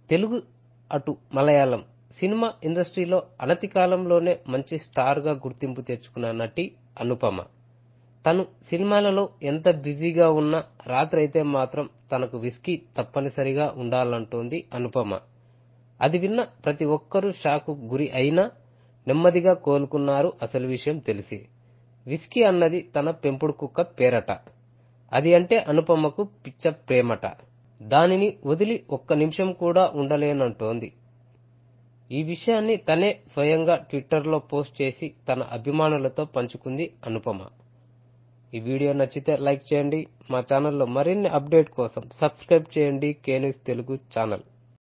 తెలుగు అటు మలయాళం సినిమా ఇండస్ట్రీలో అనతి కాలంలోనే మంచి స్టార్గా గుర్తింపు తెచ్చుకున్న నటి అనుపమ తను సినిమాలలో ఎంత బిజీగా ఉన్నా రాత్రి అయితే మాత్రం తనకు విస్కీ తప్పనిసరిగా ఉండాలంటోంది అనుపమ అది విన్న ప్రతి ఒక్కరూ షాకు గురి అయినా నెమ్మదిగా కోలుకున్నారు అసలు విషయం తెలిసి విస్కీ అన్నది తన పెంపుడు కుక్క పేరట అది అంటే అనుపమకు పిచ్చ ప్రేమట దానిని వదిలి ఒక్క నిమిషం కూడా ఉండలేనంటోంది ఈ విషయాన్ని తనే స్వయంగా ట్విట్టర్లో పోస్ట్ చేసి తన అభిమానులతో పంచుకుంది అనుపమ ఈ వీడియో నచ్చితే లైక్ చేయండి మా ఛానల్లో మరిన్ని అప్డేట్ కోసం సబ్స్క్రైబ్ చేయండి కేనిస్ తెలుగు ఛానల్